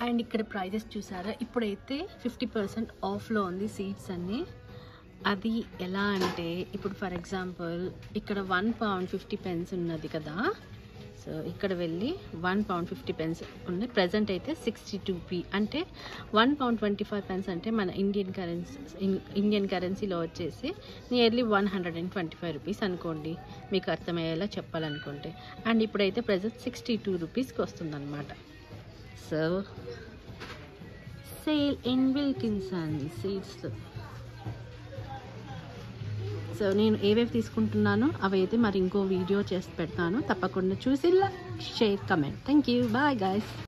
and ఇక్కడ prices చూసారా ఇప్పుడైతే ఫిఫ్టీ పర్సెంట్ ఆఫ్లో ఉంది సీట్స్ అన్నీ అది ఎలా అంటే ఇప్పుడు ఫర్ ఎగ్జాంపుల్ ఇక్కడ వన్ పౌండ్ ఫిఫ్టీ పెన్స్ ఉన్నది కదా సో ఇక్కడ వెళ్ళి వన్ పౌండ్ ఫిఫ్టీ పెన్స్ ఉంది ప్రజెంట్ అయితే సిక్స్టీ టూ పీ అంటే one pound twenty five pence అంటే మన ఇండియన్ కరెన్సీ ఇండియన్ కరెన్సీలో వచ్చేసి nearly one hundred and twenty five rupees అనుకోండి మీకు అర్థమయ్యేలా చెప్పాలనుకుంటే అండ్ ఇప్పుడైతే ప్రజెంట్ సిక్స్టీ టూ రూపీస్కి వస్తుందన్నమాట so sale in Wilkinson seeds so నేను ఏవేవి తీసుకుంటున్నానో అవి అయితే మరి ఇంకో వీడియో చేసి పెడతాను తప్పకుండా చూసి share comment thank you bye guys